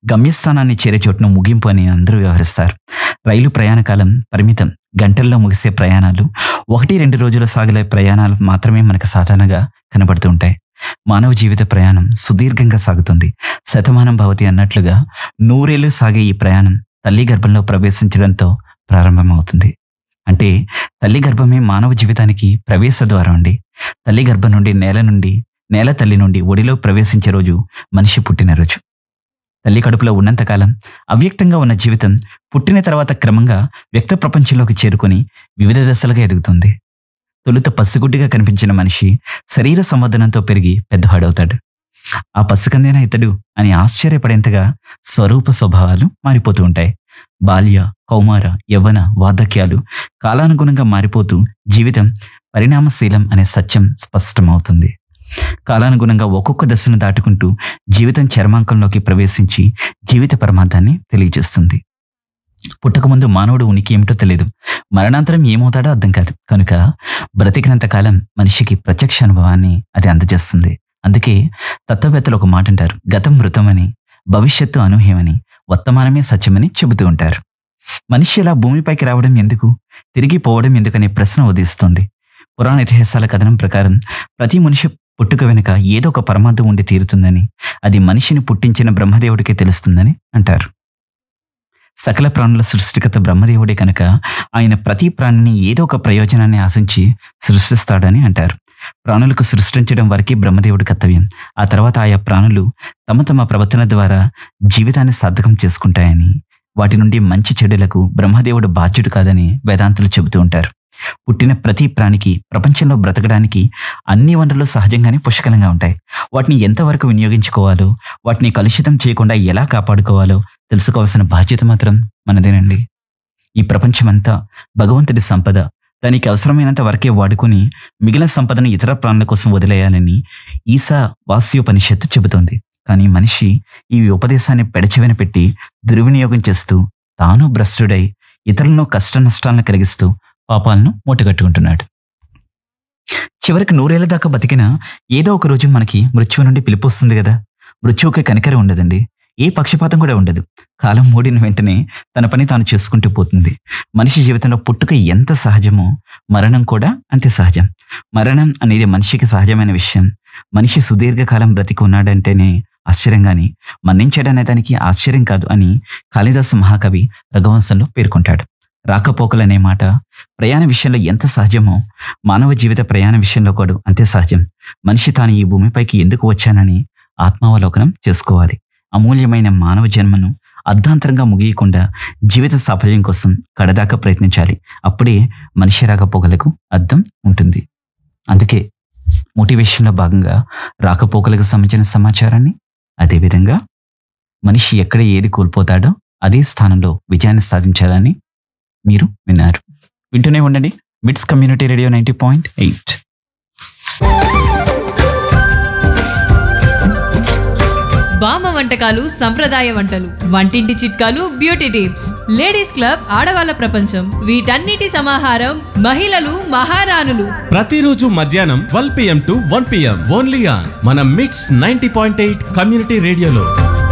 గమ్యస్థానాన్ని చేరే చోటును ముగింపు అని అందరూ వ్యవహరిస్తారు రైలు ప్రయాణ కాలం పరిమితం గంటల్లో ముగిసే ప్రయాణాలు ఒకటి రెండు రోజుల సాగలే ప్రయాణాలు మాత్రమే మనకు సాధారణంగా కనబడుతూ ఉంటాయి మానవ జీవిత ప్రయాణం సుదీర్ఘంగా సాగుతుంది శతమానం భవతి అన్నట్లుగా నూరేళ్లు సాగే ఈ ప్రయాణం తల్లి గర్భంలో ప్రవేశించడంతో ప్రారంభమవుతుంది అంటే తల్లి గర్భమే మానవ జీవితానికి ప్రవేశ ద్వారం అండి తల్లి గర్భం నుండి నేల నుండి నేల తల్లి నుండి ఒడిలో ప్రవేశించే రోజు మనిషి పుట్టినరోజు తల్లి కడుపులో ఉన్నంతకాలం అవ్యక్తంగా ఉన్న జీవితం పుట్టిన తర్వాత క్రమంగా వ్యక్త ప్రపంచంలోకి చేరుకొని వివిధ దశలుగా ఎదుగుతుంది తొలుత పసిగుడ్డిగా కనిపించిన మనిషి శరీర సంవర్ధనంతో పెరిగి పెద్దవాడవుతాడు ఆ పసికందేనా ఇతడు అని ఆశ్చర్యపడేంతగా స్వరూప స్వభావాలు మారిపోతూ ఉంటాయి బాల్య కౌమార యవ్వన వార్ధక్యాలు కాలానుగుణంగా మారిపోతూ జీవితం పరిణామశీలం అనే సత్యం స్పష్టమవుతుంది కాలానుగుణంగా ఒక్కొక్క దశను దాటుకుంటూ జీవితం చర్మాంకంలోకి ప్రవేశించి జీవిత పరమార్థాన్ని తెలియజేస్తుంది పుట్టకముందు మానవుడు ఉనికి ఏమిటో తెలియదు మరణాంతరం ఏమవుతాడో అర్థం కాదు కనుక బ్రతికినంత కాలం మనిషికి ప్రత్యక్ష అనుభవాన్ని అది అందజేస్తుంది అందుకే తత్వవేత్తలు ఒక మాట అంటారు గతం మృతమని భవిష్యత్తు అనూహ్యమని వర్తమానమే సత్యమని చెబుతూ ఉంటారు మనిషి ఇలా భూమిపైకి రావడం ఎందుకు తిరిగి పోవడం ఎందుకనే ప్రశ్న ఉదయిస్తుంది పురాణ ఇతిహాసాల కథనం ప్రకారం ప్రతి మనిషి పుట్టుక వెనుక ఏదో ఒక పరమార్థం ఉండి తీరుతుందని అది మనిషిని పుట్టించిన బ్రహ్మదేవుడికి తెలుస్తుందని అంటారు సకల ప్రాణుల సృష్టికర్త బ్రహ్మదేవుడే కనుక ఆయన ప్రతి ప్రాణిని ఏదో ఒక ప్రయోజనాన్ని ఆశించి సృష్టిస్తాడని అంటారు ప్రాణులకు సృష్టించడం వరకే బ్రహ్మదేవుడి కర్తవ్యం ఆ తర్వాత ఆయా ప్రాణులు తమ తమ ప్రవర్తన ద్వారా జీవితాన్ని సార్థకం చేసుకుంటాయని వాటి నుండి మంచి చెడులకు బ్రహ్మదేవుడు బాధ్యుడు కాదని వేదాంతులు చెబుతూ ఉంటారు పుట్టిన ప్రతి ప్రాణికి ప్రపంచంలో బ్రతకడానికి అన్ని వనరులు సహజంగానే పుష్కలంగా ఉంటాయి వాటిని ఎంతవరకు వినియోగించుకోవాలో వాటిని కలుషితం చేయకుండా ఎలా కాపాడుకోవాలో తెలుసుకోవాల్సిన బాధ్యత మాత్రం మనదేనండి ఈ ప్రపంచమంతా భగవంతుడి సంపద దానికి అవసరమైనంత వరకే వాడుకొని మిగిలిన సంపదను ఇతర ప్రాణుల కోసం వదిలేయాలని ఈసా వాస్యోపనిషత్తు చెబుతోంది కానీ మనిషి ఈ ఉపదేశాన్ని పెడచెవిన పెట్టి దుర్వినియోగం చేస్తూ తాను భ్రష్టుడై ఇతరులను కష్ట నష్టాలను కలిగిస్తూ పాపాలను మూటగట్టుకుంటున్నాడు చివరికి నూరేళ్ల దాకా బతికినా ఏదో ఒక రోజు మనకి మృత్యువు నుండి పిలుపు వస్తుంది కదా మృత్యువుకి కనికరం ఉండదండి ఏ పక్షపాతం కూడా ఉండదు కాలం మూడిన వెంటనే తన పని తాను చేసుకుంటూ పోతుంది మనిషి జీవితంలో పుట్టుక ఎంత సహజమో మరణం కూడా అంతే సహజం మరణం అనేది మనిషికి సహజమైన విషయం మనిషి సుదీర్ఘకాలం బ్రతికి ఉన్నాడంటేనే ఆశ్చర్యంగాని మన్నించాడనే దానికి ఆశ్చర్యం కాదు అని కాళిదాసు మహాకవి రఘువంశంలో పేర్కొంటాడు రాకపోకలనే మాట ప్రయాణ విషయంలో ఎంత సహజమో మానవ జీవిత ప్రయాణ విషయంలో కూడా అంతే సహజం మనిషి తాను ఈ భూమిపైకి ఎందుకు వచ్చానని ఆత్మావలోకనం చేసుకోవాలి అమూల్యమైన మానవ జన్మను అర్ధాంతరంగా ముగియకుండా జీవిత సాఫల్యం కోసం కడదాకా ప్రయత్నించాలి అప్పుడే మనిషి రాకపోకలకు అర్థం ఉంటుంది అందుకే మోటివేషన్లో భాగంగా రాకపోకలకు సంబంధించిన సమాచారాన్ని అదేవిధంగా మనిషి ఎక్కడ ఏది కోల్పోతాడో అదే స్థానంలో విజయాన్ని సాధించాలని మీరు విన్నారు వింటూనే ఉండండి MITS community radio ninety point eight బామ్మ వంటకాలు సంప్రదాయ వంటలు వంటింటి చిట్కాలు బ్యూటీ టిప్స్ లేడీస్ క్లబ్ ఆడవాళ్ళ ప్రపంచం వీటన్నిటి సమాహారం మహిళలు మహారాణులు ప్రతిరోజు మధ్యాహ్నం twelve PM to one PM only on మన MITS ninety point eight community రేడియోలో